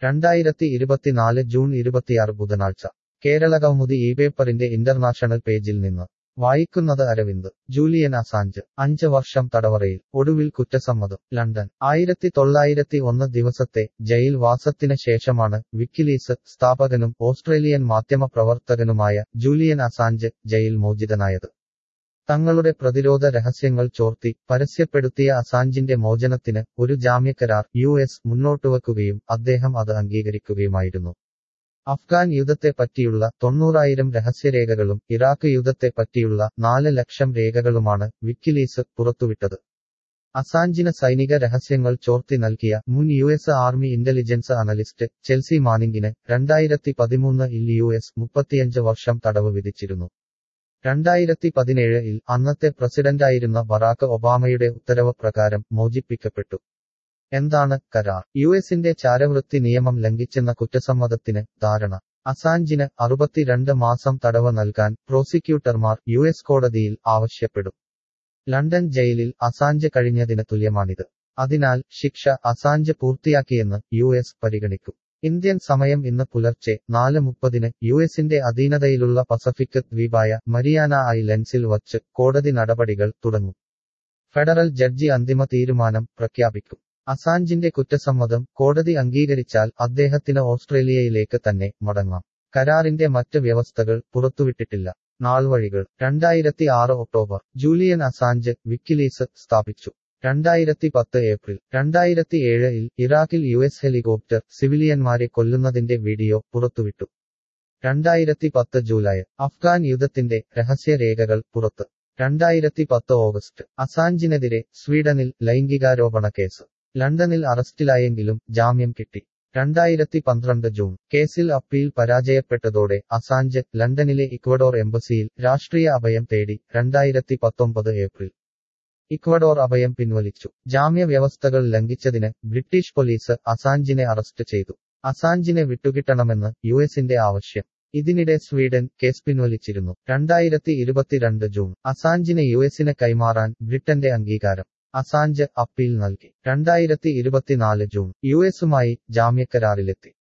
രണ്ടായിരത്തി ഇരുപത്തിനാല് ജൂൺ ഇരുപത്തിയാറ് ബുധനാഴ്ച കേരള കൗമുദി ഈ പേപ്പറിന്റെ ഇന്റർനാഷണൽ പേജിൽ നിന്ന് വായിക്കുന്നത് അരവിന്ദ് ജൂലിയൻ അസാഞ്ച് അഞ്ച് വർഷം തടവറയിൽ ഒടുവിൽ കുറ്റസമ്മതം ലണ്ടൻ ആയിരത്തി തൊള്ളായിരത്തി ഒന്ന് ദിവസത്തെ ജയിൽ വാസത്തിന് ശേഷമാണ് വിക്കിലീസ് സ്ഥാപകനും ഓസ്ട്രേലിയൻ മാധ്യമ പ്രവർത്തകനുമായ ജൂലിയൻ അസാഞ്ച് ജയിൽ മോചിതനായത് തങ്ങളുടെ പ്രതിരോധ രഹസ്യങ്ങൾ ചോർത്തി പരസ്യപ്പെടുത്തിയ അസാഞ്ചിന്റെ മോചനത്തിന് ഒരു ജാമ്യക്കരാർ യു എസ് മുന്നോട്ടുവെക്കുകയും അദ്ദേഹം അത് അംഗീകരിക്കുകയുമായിരുന്നു അഫ്ഗാൻ യുദ്ധത്തെപ്പറ്റിയുള്ള തൊണ്ണൂറായിരം രഹസ്യരേഖകളും ഇറാഖ് യുദ്ധത്തെപ്പറ്റിയുള്ള നാല് ലക്ഷം രേഖകളുമാണ് വിക്കിലീസ് പുറത്തുവിട്ടത് അസാഞ്ചിന് സൈനിക രഹസ്യങ്ങൾ ചോർത്തി നൽകിയ മുൻ U S army intelligence analyst Chelsea മാനിങ്ങിന് രണ്ടായിരത്തി പതിമൂന്നിൽ യു എസ് മുപ്പത്തിയഞ്ച് വർഷം തടവ് വിധിച്ചിരുന്നു രണ്ടായിരത്തി പതിനേഴിൽ അന്നത്തെ പ്രസിഡന്റായിരുന്ന ബറാക്ക് ഒബാമയുടെ ഉത്തരവ് പ്രകാരം മോചിപ്പിക്കപ്പെട്ടു എന്താണ് കരാർ യു എസിന്റെ ചാരവൃത്തി നിയമം ലംഘിച്ചെന്ന കുറ്റസമ്മതത്തിന് ധാരണ അസാഞ്ചിന് അറുപത്തിരണ്ട് മാസം തടവ് നൽകാൻ പ്രോസിക്യൂട്ടർമാർ യു എസ് കോടതിയിൽ ആവശ്യപ്പെടും ലണ്ടൻ ജയിലിൽ അസാഞ്ച് കഴിഞ്ഞതിന് തുല്യമാണിത് അതിനാൽ ശിക്ഷ അസാഞ്ച് പൂർത്തിയാക്കിയെന്ന് യു എസ് പരിഗണിക്കും ഇന്ത്യൻ സമയം ഇന്ന് പുലർച്ചെ നാല് മുപ്പതിന് യു എസിന്റെ അധീനതയിലുള്ള പസഫിക് ദ്വീപായ മരിയാന ഐലൻഡ്സിൽ വച്ച് കോടതി നടപടികൾ തുടങ്ങും ഫെഡറൽ ജഡ്ജി അന്തിമ തീരുമാനം പ്രഖ്യാപിക്കും അസാഞ്ചിന്റെ കുറ്റസമ്മതം കോടതി അംഗീകരിച്ചാൽ അദ്ദേഹത്തിന് ഓസ്ട്രേലിയയിലേക്ക് തന്നെ മടങ്ങാം കരാറിന്റെ മറ്റ് വ്യവസ്ഥകൾ പുറത്തുവിട്ടിട്ടില്ല നാൾവഴികൾ രണ്ടായിരത്തി ആറ് ഒക്ടോബർ ജൂലിയൻ അസാഞ്ച് വിക്കിലീസ് സ്ഥാപിച്ചു രണ്ടായിരത്തി പത്ത് ഏപ്രിൽ രണ്ടായിരത്തി ഏഴിൽ ഇറാഖിൽ യു എസ് ഹെലികോപ്റ്റർ സിവിലിയന്മാരെ കൊല്ലുന്നതിന്റെ വീഡിയോ പുറത്തുവിട്ടു രണ്ടായിരത്തി പത്ത് ജൂലൈ അഫ്ഗാൻ യുദ്ധത്തിന്റെ രഹസ്യരേഖകൾ പുറത്ത് രണ്ടായിരത്തി പത്ത് ഓഗസ്റ്റ് അസാഞ്ചിനെതിരെ സ്വീഡനിൽ ലൈംഗികാരോപണ കേസ് ലണ്ടനിൽ അറസ്റ്റിലായെങ്കിലും ജാമ്യം കിട്ടി രണ്ടായിരത്തി പന്ത്രണ്ട് ജൂൺ കേസിൽ അപ്പീൽ പരാജയപ്പെട്ടതോടെ അസാഞ്ച് ലണ്ടനിലെ ഇക്വഡോർ എംബസിയിൽ രാഷ്ട്രീയ അഭയം തേടി രണ്ടായിരത്തി പത്തൊമ്പത് ഏപ്രിൽ ഇക്വഡോർ അഭയം പിൻവലിച്ചു ജാമ്യ വ്യവസ്ഥകൾ ലംഘിച്ചതിന് ബ്രിട്ടീഷ് പോലീസ് അസാഞ്ചിനെ അറസ്റ്റ് ചെയ്തു അസാഞ്ചിനെ വിട്ടുകിട്ടണമെന്ന് യു എസിന്റെ ആവശ്യം ഇതിനിടെ സ്വീഡൻ കേസ് പിൻവലിച്ചിരുന്നു രണ്ടായിരത്തി ഇരുപത്തിരണ്ട് ജൂൺ അസാഞ്ചിനെ യു എസിന് കൈമാറാൻ ബ്രിട്ടന്റെ അംഗീകാരം അസാഞ്ച് അപ്പീൽ നൽകി രണ്ടായിരത്തി ഇരുപത്തിനാല് ജൂൺ യു എസുമായി ജാമ്യക്കരാറിലെത്തി